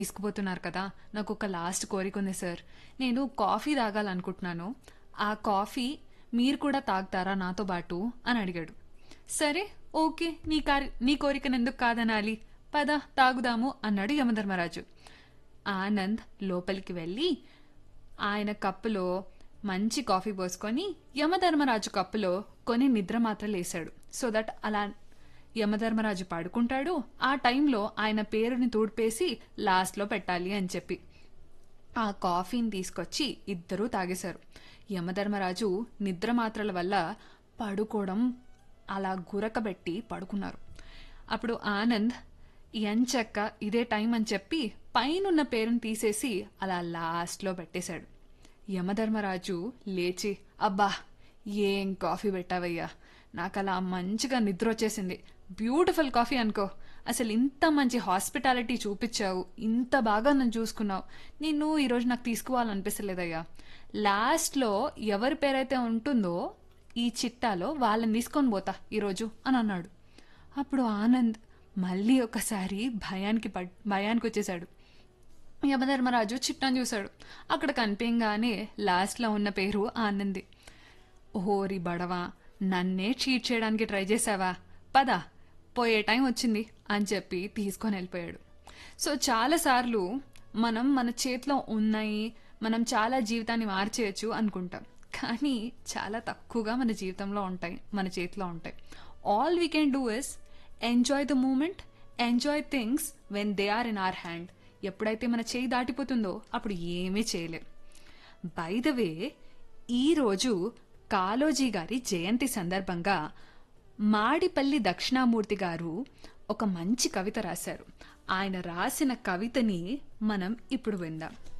తీసుకుపోతున్నారు కదా నాకు ఒక లాస్ట్ కోరిక ఉంది సార్ నేను కాఫీ తాగాలనుకుంటున్నాను ఆ కాఫీ మీరు కూడా తాగుతారా నాతో పాటు అని అడిగాడు సరే ఓకే నీ కారి నీ కోరికను ఎందుకు కాదనాలి పద తాగుదాము అన్నాడు యమధర్మరాజు ఆనంద్ లోపలికి వెళ్ళి ఆయన కప్పులో మంచి కాఫీ పోసుకొని యమధర్మరాజు కప్పులో కొన్ని నిద్ర మాత్రలు వేశాడు సో దట్ అలా యమధర్మరాజు పడుకుంటాడు ఆ టైంలో ఆయన పేరుని తూడ్పేసి లాస్ట్లో పెట్టాలి అని చెప్పి ఆ కాఫీని తీసుకొచ్చి ఇద్దరూ తాగేశారు యమధర్మరాజు నిద్ర మాత్రల వల్ల పడుకోవడం అలా గురకబెట్టి పడుకున్నారు అప్పుడు ఆనంద్ ఎంచక్క ఇదే టైం అని చెప్పి పైనున్న పేరుని తీసేసి అలా లాస్ట్లో పెట్టేశాడు యమధర్మరాజు లేచి అబ్బా ఏం కాఫీ పెట్టావయ్యా నాకు అలా మంచిగా నిద్ర వచ్చేసింది బ్యూటిఫుల్ కాఫీ అనుకో అసలు ఇంత మంచి హాస్పిటాలిటీ చూపించావు ఇంత బాగా నన్ను చూసుకున్నావు నిన్ను ఈరోజు నాకు తీసుకుపోవాలనిపిస్తలేదయ్యా లాస్ట్లో ఎవరి పేరైతే ఉంటుందో ఈ చిట్టాలో వాళ్ళని తీసుకొని పోతా ఈరోజు అని అన్నాడు అప్పుడు ఆనంద్ మళ్ళీ ఒకసారి భయానికి పడ్ భయానికి వచ్చేసాడు యమధర్మరాజు చిట్టాను చూశాడు అక్కడ కనిపించగానే లాస్ట్లో ఉన్న పేరు ఆనంది ఓరి బడవా నన్నే చీట్ చేయడానికి ట్రై చేసావా పద పోయే టైం వచ్చింది అని చెప్పి తీసుకొని వెళ్ళిపోయాడు సో చాలాసార్లు మనం మన చేతిలో ఉన్నాయి మనం చాలా జీవితాన్ని మార్చేయచ్చు అనుకుంటాం కానీ చాలా తక్కువగా మన జీవితంలో ఉంటాయి మన చేతిలో ఉంటాయి all we can do is enjoy the moment enjoy things when they are in our hand ఎప్పుడైతే మన చేయి దాటిపోతుందో అప్పుడు ఏమీ చేయలేం బై ద వే ఈరోజు కాలోజీ గారి జయంతి సందర్భంగా మాడిపల్లి దక్షిణామూర్తి గారు ఒక మంచి కవిత రాశారు ఆయన రాసిన కవితని మనం ఇప్పుడు విందాం